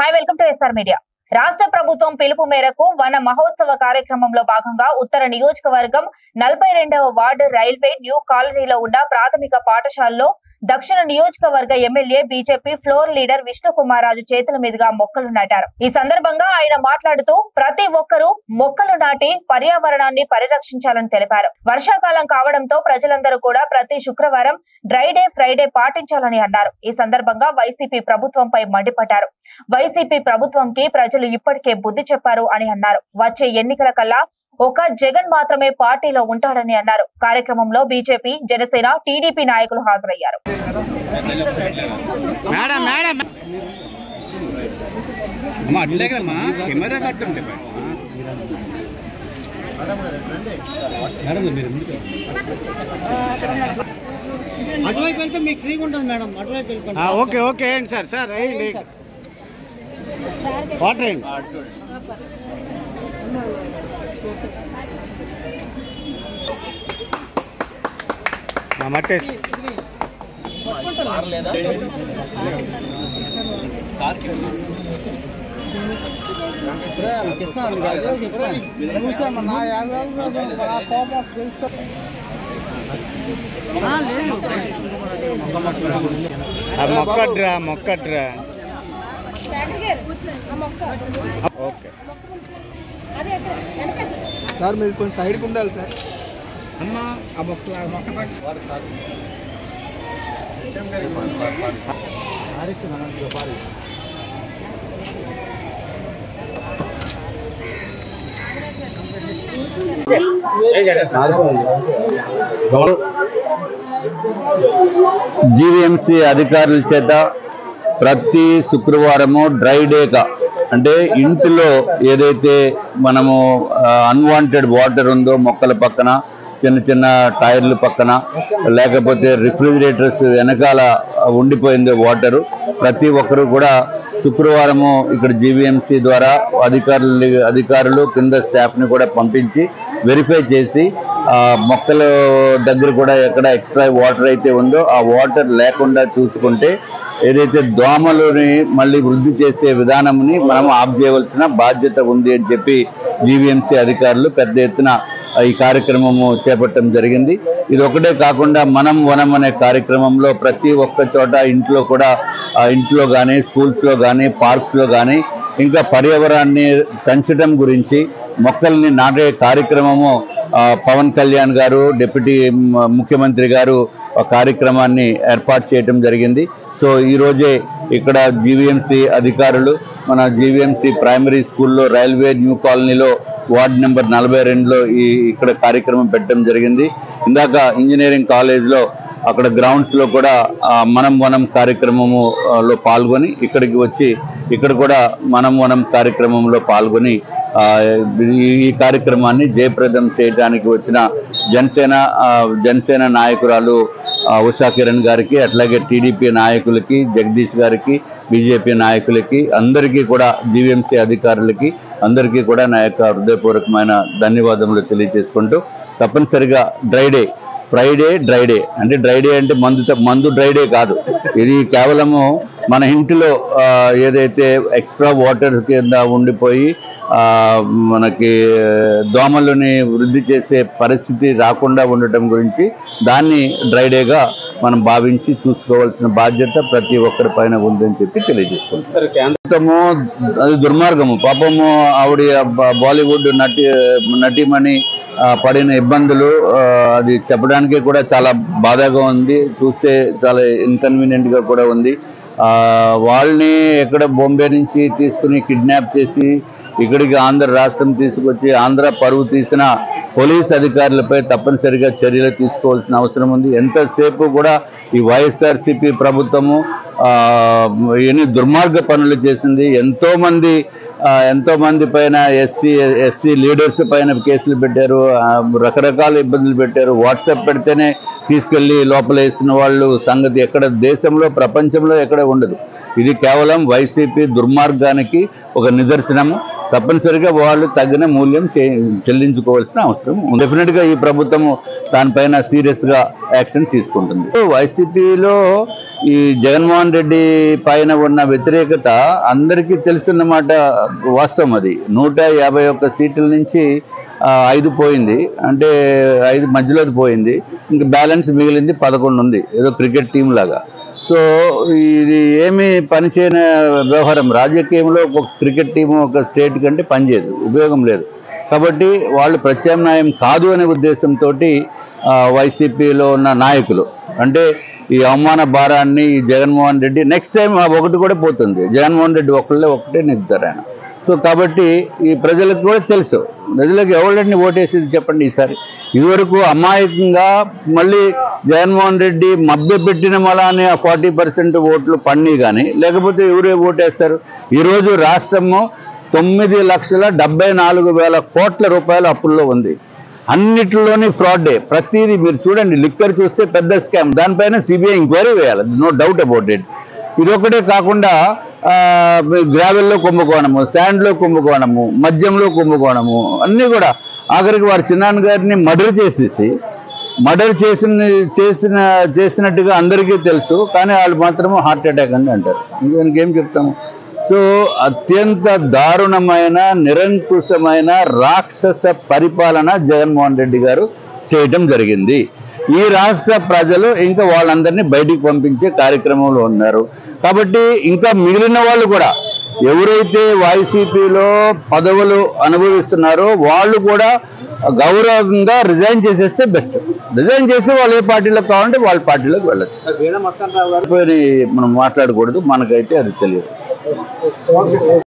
Hi welcome to S R media రాష్ట్ర ప్రభుత్వం పిలుపు మేరకు వన మహోత్సవ కార్యక్రమంలో భాగంగా ఉత్తర నియోజకవర్గం నలభై రెండవ వార్డు రైల్వే న్యూ కాలనీలో ఉన్న ప్రాథమిక పాఠశాలలో దక్షిణ నియోజకవర్గ MLA BJP floor leader Vishnu Kumaraju చేతుల మీదుగా మొక్కలు నాటారు ఈ సందర్భంగా ఆయన మాట్లాడుతూ ప్రతి ఒక్కరూ మొక్కలు నాటి పర్యావరణాన్ని పరిరక్షించాలని తెలిపారు వర్షాకాలం కావడంతో ప్రజలందరూ కూడా ప్రతి శుక్రవారం డ్రై డే ఫ్రైడే పాటించాలని అన్నారు ఈ సందర్భంగా వైసీపీ ప్రభుత్వంపై మండిపడ్డారు వైసీపీ ప్రభుత్వంకి ప్రజలు ఇప్పటికే బుద్ధి చెప్పారు అని అన్నారు వచ్చే ఎన్నికల కల్లా ఒక జగన్ మాత్రమే పార్టీలో ఉంటాడని అన్నారు కార్యక్రమంలో బీజేపీ జనసేన టీడీపీ నాయకులు హాజరయ్యారు మేడం మేడం అమ్మ అట్లే కదమ్మా కెమెరా కట్టుంటే మేడం మీరు అటువైపు వెళ్తే మీకు ఫ్రీగా ఉంటుంది మేడం అటువైపు వెళ్ళిపోండి ఓకే ఓకే ఏంటి సార్ సార్ వేయండి వాటర్ వేయండి ఆ, మట్టేసి కృష్ణ చూసాము నా యాదాలు నా కోపం వస్తుంది తెలుసుకో ఆ మొక్కడ్రా మొక్కడ్రా ఓకే సార్ మీరు కొంచెం సైడ్కి ఉండాలి సార్ అన్న ఆ మొక్క ఆ మొక్క జీవీఎంసీ అధికారుల చేత ప్రతి శుక్రవారము డ్రై డేగా అంటే ఇంటిలో ఏదైతే మనము అన్వాంటెడ్ వాటర్ ఉందో మొక్కల పక్కన చిన్న చిన్న టైర్ల పక్కన లేకపోతే రిఫ్రిజిరేటర్స్ వెనకాల ఉండిపోయింది వాటరు ప్రతి ఒక్కరు కూడా శుక్రవారము ఇక్కడ జీవీఎంసీ ద్వారా అధికారులు అధికారులు కింద స్టాఫ్ని కూడా పంపించి వెరిఫై చేసి ఆ మొక్కల దగ్గర కూడా ఎక్కడ ఎక్స్ట్రా వాటర్ అయితే ఉందో ఆ వాటర్ లేకుండా చూసుకుంటే ఏదైతే దోమలని మళ్ళీ వృద్ధి చేసే విధానంని మనం ఆఫ్ చేయవలసిన బాధ్యత ఉంది అని చెప్పి జీవీఎంసీ అధికారులు పెద్ద ఎత్తున ఈ కార్యక్రమము చేపట్టడం జరిగింది ఇది ఒకటే కాకుండా మనం వనం అనే కార్యక్రమంలో ప్రతి ఒక్క చోట ఇంట్లో కూడా ఆ ఇంట్లో కానీ స్కూల్స్లో కానీ పార్క్స్లో కానీ ఇంకా పర్యావరణాన్ని పెంచడం గురించి మొక్కల్ని నాటే కార్యక్రమము ఆ, పవన్ కళ్యాణ్ గారు డిప్యూటీ మ- ముఖ్యమంత్రి గారు ఆ కార్యక్రమాన్ని ఏర్పాటు చేయడం జరిగింది సో ఈ రోజే ఇక్కడ జీవీఎంసీ అధికారులు మన జీవీఎంసీ ప్రైమరీ స్కూల్లో రైల్వే న్యూ కాలనీలో వార్డ్ నెంబర్ నలభై రెండులో ఈ ఇక్కడ కార్యక్రమం పెట్టడం జరిగింది ఇందాక ఇంజనీరింగ్ కాలేజ్లో అక్కడ గ్రౌండ్స్ లో కూడా ఆ, మనం వనం కార్యక్రమము ఆ, లో పాల్గొని ఇక్కడికి వచ్చి ఇక్కడ కూడా మనం వనం కార్యక్రమంలో పాల్గొని ఆ, ఈ- ఈ కార్యక్రమాన్ని జయప్రదం చేయడానికి వచ్చిన జనసేన ఆ, జనసేన నాయకురాలు ఆ, ఉషా కిరణ్ గారికి అట్లాగే టీడీపీ నాయకులకి జగదీష్ గారికి బీజేపీ నాయకులకి అందరికీ కూడా జీవీఎంసీ అధికారులకి అందరికీ కూడా నా యొక్క హృదయపూర్వకమైన ధన్యవాదములు తెలియజేసుకుంటూ తప్పనిసరిగా dry day Friday dry day అంటే డ్రై డే అంటే మందు త- మందు డ్రై డే కాదు ఇది కేవలము మన ఇంటిలో ఆ, ఏదైతే ఎక్స్ట్రా వాటర్ కింద ఉండిపోయి ఆ, మనకి దోమలని వృద్ధి చేసే పరిస్థితి రాకుండా ఉండటం గురించి దాన్ని డ్రై డేగా మనం భావించి చూసుకోవాల్సిన బాధ్యత ప్రతి ఒక్కరి పైన ఉందని చెప్పి తెలియజేసుకుంటాం మొత్తము అది దుర్మార్గము పాపము ఆవిడ బ- బాలీవుడ్ నటి నటిమణి ఆ, పడిన ఇబ్బందులు ఆ, అది చెప్పడానికి కూడా చాలా బాధగా ఉంది చూస్తే చాలా ఇన్కన్వీనియంట్ గా కూడా ఉంది ఆ, వాళ్ళని ఎక్కడ బాంబే నుంచి తీసుకుని కిడ్నాప్ చేసి ఇక్కడికి ఆంధ్ర రాష్ట్రం తీసుకొచ్చి ఆంధ్ర పరువు తీసిన పోలీస్ అధికారులపై తప్పనిసరిగా చర్యలు తీసుకోవాల్సిన అవసరం ఉంది ఎంతసేపు కూడా ఈ వైఎస్ఆర్సీపీ ప్రభుత్వము ఆ, ఎన్ని దుర్మార్గ పనులు చేసింది ఎంతో మంది ఆ, ఎంతో మంది పైన ఎస్సీ ఎస్సీ లీడర్స్ పైన కేసులు పెట్టారు ఆ, రకరకాల ఇబ్బందులు పెట్టారు వాట్సాప్ పెడితేనే తీసుకెళ్లి లోపల వేసిన వాళ్ళు సంగతి ఎక్కడ దేశంలో ప్రపంచంలో ఎక్కడ ఉండదు ఇది కేవలం వైసీపీ దుర్మార్గానికి ఒక నిదర్శనము తప్పనిసరిగా వాళ్ళు తగిన మూల్యం చే- చెల్లించుకోవాల్సిన అవసరం ఉంది. డెఫినెట్ గా ఈ ప్రభుత్వము దానిపైన సీరియస్ గా యాక్షన్ తీసుకుంటుంది సో వైసీపీలో ఈ జగన్మోహన్ రెడ్డి పైన ఉన్న వ్యతిరేకత అందరికీ తెలుసున్నమాట వాస్తవం అది నూట యాభై ఒక్క సీట్ల నుంచి ఆ, ఐదు పోయింది అంటే ఐదు మధ్యలోది పోయింది ఇంకా బ్యాలెన్స్ మిగిలింది పదకొండు ఉంది ఏదో క్రికెట్ టీం లాగా సో ఇది ఏమి పనిచేయని వ్యవహారం రాజకీయంలో ఒక క్రికెట్ టీం ఒక స్టేట్ కంటే పనిచేయదు ఉపయోగం లేదు కాబట్టి వాళ్ళు ప్రత్యామ్నాయం కాదు అనే ఉద్దేశంతో వైసీపీలో ఉన్న నాయకులు అంటే ఈ అవమాన భారాన్ని ఈ జగన్మోహన్ రెడ్డి నెక్స్ట్ టైం ఆ ఒకటి కూడా పోతుంది జగన్మోహన్ రెడ్డి ఒకళ్ళే ఒకటే నెగ్గుతారు ఆయన సో కాబట్టి ఈ ప్రజలకు కూడా తెలుసు ప్రజలకు ఎవరిని ఓటేసింది చెప్పండి ఈసారి ఇదివరకు అమాయకంగా మళ్ళీ జగన్మోహన్ రెడ్డి మభ్య పెట్టిన మలానే ఆ ఫార్టీ పర్సెంట్ ఓట్లు పన్ని కానీ లేకపోతే ఎవరే ఓటేస్తారు ఈరోజు రాష్ట్రము తొమ్మిది లక్షల డెబ్బై నాలుగు వేల కోట్ల రూపాయల అప్పుల్లో ఉంది అన్నిటిలోని ఫ్రాడే ప్రతిదీ మీరు చూడండి లిక్కర్ చూస్తే పెద్ద స్కామ్ దానిపైన సిబిఐ ఎంక్వైరీ వేయాలి నో డౌట్ అబౌట్ ఇట్ ఇదొకటే కాకుండా ఆ, గ్రావెల్లో కుంభకోణము శాండ్లో కుంభకోణము మద్యంలో కుంభకోణము అన్నీ కూడా ఆఖరికి వారి చిన్నాన్న గారిని మర్డర్ చేసేసి మర్డర్ చేసిన చేసిన చేసినట్టుగా అందరికీ తెలుసు కానీ వాళ్ళు మాత్రము హార్ట్ అటాక్ అని అంటారు ఇంక ఏం చెప్తాము సో అత్యంత దారుణమైన నిరంకుశమైన రాక్షస పరిపాలన జగన్మోహన్ రెడ్డి గారు చేయటం జరిగింది ఈ రాష్ట్ర ప్రజలు ఇంకా వాళ్ళందరినీ బయటికి పంపించే కార్యక్రమంలో ఉన్నారు కాబట్టి ఇంకా మిగిలిన వాళ్ళు కూడా ఎవరైతే వైసీపీలో పదవులు అనుభవిస్తున్నారో వాళ్ళు కూడా గౌరవంగా రిజైన్ చేసేస్తే బెస్ట్ రిజైన్ చేసి వాళ్ళు ఏ పార్టీలో కావాలంటే వాళ్ళ పార్టీలోకి వెళ్ళచ్చు మనం మాట్లాడకూడదు మనకైతే అది తెలియదు